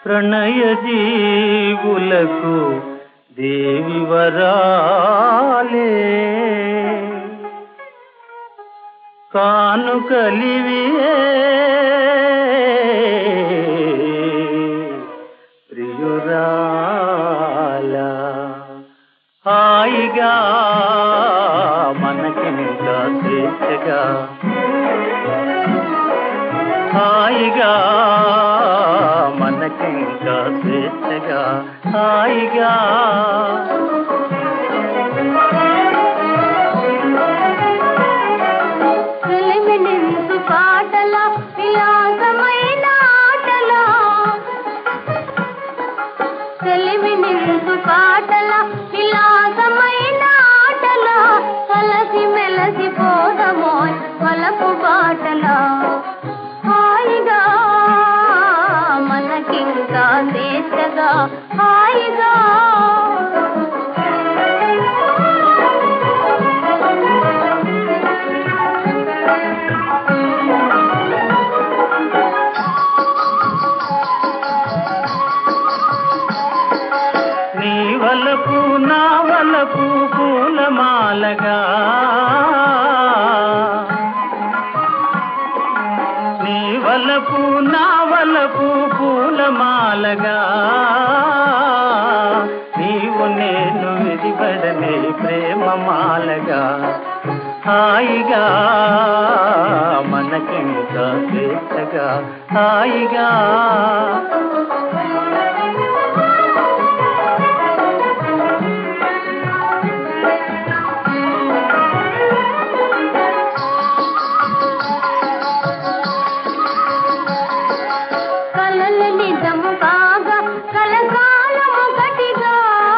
ప్రణయ జీవులకు దేవి వరాలే కానుకలివియే ప్రియురాల హాయిగా మనకింకా స్వేచ్ఛగా హాయిగా మనకింకా స్వేచ్ఛగా హాయిగా వెలిమినిందు పాటల విలాసమైన ఆటల వెలిమినిందు పాటల విలాసమైన ఆటల కలసి మెలసి పోదమోయ్ వలపు బాటల హాయిగా మనకింకా స్వేచ్ఛగా హాయిగా నీ వలపు నా వలపు పూలమాలగా నీ వలపు నా వలపు పూలమాలగా నీవు నేను విడిపడని ప్రేమ మాలగా హాయిగా మనకింకా స్వేచ్ఛగా హాయిగా కలల నిజము కాగా కలకాలము గటిగా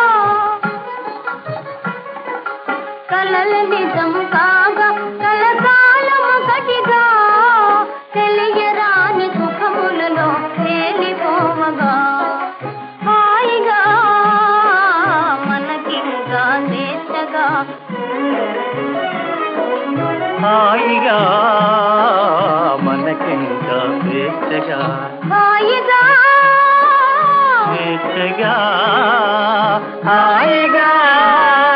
కలల నిజము కాగా కలకాలము గటిగా తెలియరాని సుఖములలో తేలిపోవగా హాయిగా మనకింకా స్వేచ్ఛగా హాయిగా మనకింకా స్వేచ్ఛగా హాయిగా స్వేచ్ఛగా హాయిగా